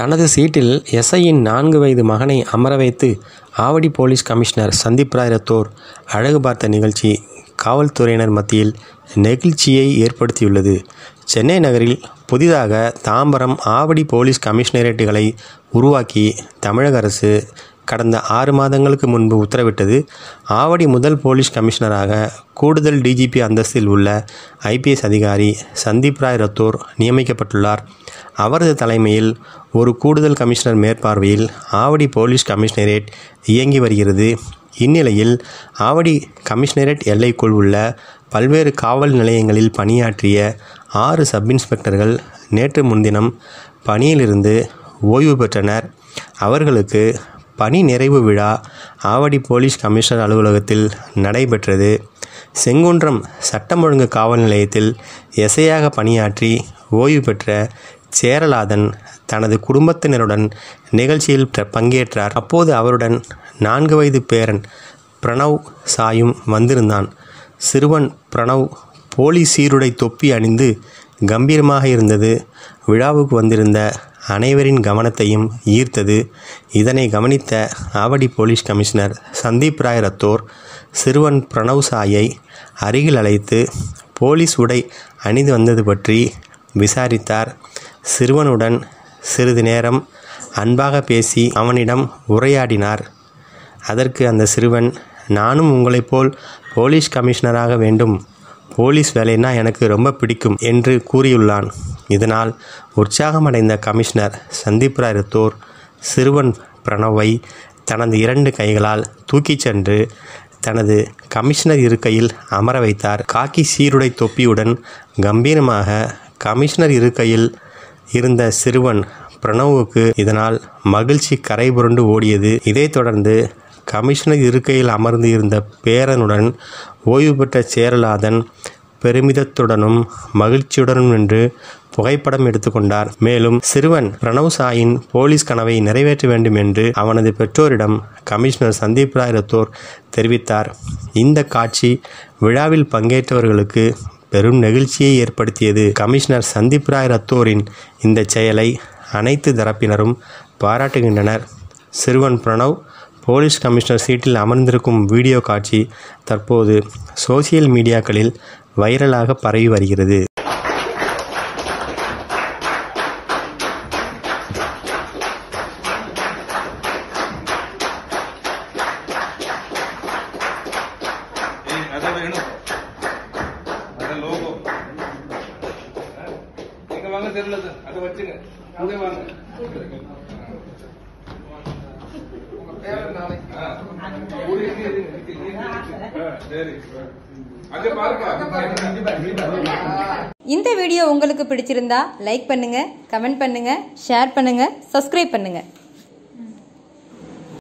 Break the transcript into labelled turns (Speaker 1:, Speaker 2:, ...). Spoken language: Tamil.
Speaker 1: தனது சீட்டில் எஸ்ஐயின் நான்கு வயது மகனை அமர வைத்து ஆவடி போலீஸ் கமிஷனர் சந்தீப் ராய் ரத்தோர் அழகு பார்த்த நிகழ்ச்சி காவல்துறையினர் மத்தியில் நெகிழ்ச்சியை ஏற்படுத்தியுள்ளது சென்னை நகரில் புதிதாக தாம்பரம் ஆவடி போலீஸ் கமிஷனரேட்டுகளை உருவாக்கி தமிழக அரசு கடந்த ஆறு மாதங்களுக்கு முன்பு உத்தரவிட்டது ஆவடி முதல் போலீஸ் கமிஷனராக கூடுதல் டிஜிபி அந்தஸ்தில் உள்ள ஐபிஎஸ் அதிகாரி சந்தீப் ராய் ரத்தோர் நியமிக்கப்பட்டுள்ளார் அவரது தலைமையில் ஒரு கூடுதல் கமிஷனர் மேற்பார்வையில் ஆவடி போலீஸ் கமிஷனரேட் இயங்கி வருகிறது இந்நிலையில் ஆவடி கமிஷனரேட் எல்லைக்குள் உள்ள பல்வேறு காவல் நிலையங்களில் பணியாற்றிய ஆறு சப் இன்ஸ்பெக்டர்கள் நேற்று முன்தினம் பணியிலிருந்து ஓய்வு பெற்றனர் அவர்களுக்கு பணி நிறைவு விழா ஆவடி போலீஸ் கமிஷனர் அலுவலகத்தில் நடைபெற்றது செங்குன்றம் சட்டம் ஒழுங்கு காவல் நிலையத்தில் எஸ்ஐயாக பணியாற்றி ஓய்வு பெற்ற சேரலாதன் தனது குடும்பத்தினருடன் நிகழ்ச்சியில் பிர- பங்கேற்றார் அப்போது அவருடன் நான்கு வயது பேரன் பிரணவ் சாயும் வந்திருந்தான் சிறுவன் பிரணவ் போலீஸ் சீருடை தொப்பி அணிந்து கம்பீரமாக இருந்தது விழாவுக்கு வந்திருந்த அனைவரின் கவனத்தையும் ஈர்த்தது இதனை கவனித்த ஆவடி போலீஸ் கமிஷனர் சந்தீப் ராய் ரத்தோர் சிறுவன் பிரணவ் சாயை அருகில் அழைத்து போலீஸ் உடை அணிந்து வந்தது பற்றி விசாரித்தார் சிறுவனுடன் சிறிது நேரம் அன்பாக பேசி அவனிடம் உரையாடினார் அதற்கு அந்த சிறுவன் நானும் உங்களைப் போல் போலீஸ் கமிஷனராக வேண்டும் போலீஸ் வேலைன்னா எனக்கு ரொம்ப பிடிக்கும் என்று கூறியுள்ளான் இதனால் உற்சாகமடைந்த கமிஷனர் சந்தீப் ராய் ரத்தோர் சிறுவன் பிரணவை தனது இரண்டு கைகளால் தூக்கிச் சென்று தனது கமிஷனர் இருக்கையில் அமர வைத்தார் காக்கி சீருடை தொப்பியுடன் கம்பீரமாக கமிஷனர் இருக்கையில் இருந்த சிறுவன் பிரணவுக்கு இதனால் மகிழ்ச்சி கரைபுரண்டு ஓடியது இதைத் தொடர்ந்து கமிஷனர் இருக்கையில் அமர்ந்து இருந்த பேரனுடன் ஓய்வு பெற்ற சேரலாதன் பெருமிதத்துடனும் மகிழ்ச்சியுடனும் நின்று புகைப்படம் எடுத்துக்கொண்டார் மேலும் சிறுவன் பிரணவ் சாயின் போலீஸ் கனவை நிறைவேற்ற வேண்டும் என்று அவனது பெற்றோரிடம் கமிஷனர் சந்தீப் ராய் ரத்தோர் தெரிவித்தார் இந்த காட்சி விழாவில் பங்கேற்றவர்களுக்கு பெரும் நெகிழ்ச்சியை ஏற்படுத்தியது கமிஷனர் சந்தீப் ராய் ரத்தோரின் இந்த செயலை அனைத்து தரப்பினரும் பாராட்டுகின்றனர் சிறுவன் பிரணவ் போலீஸ் கமிஷனர் சீட்டில் அமர்ந்திருக்கும் வீடியோ காட்சி தற்போது சோசியல் மீடியாக்களில் வைரலாக பரவி வருகிறது
Speaker 2: ஏய், அதை வேணும் அத லோகோ இங்க வாங்க தெரியல சார் அதை வச்சுங்க அங்கே வாங்க ஆ. ஒரு இது, இது, இது, இது, இது. ஆ, சரி அங்க பாருப்பா
Speaker 3: இந்த வீடியோ உங்களுக்கு பிடிச்சிருந்தா லைக் பண்ணுங்க கமெண்ட் பண்ணுங்க ஷேர் பண்ணுங்க சப்ஸ்கிரைப் பண்ணுங்க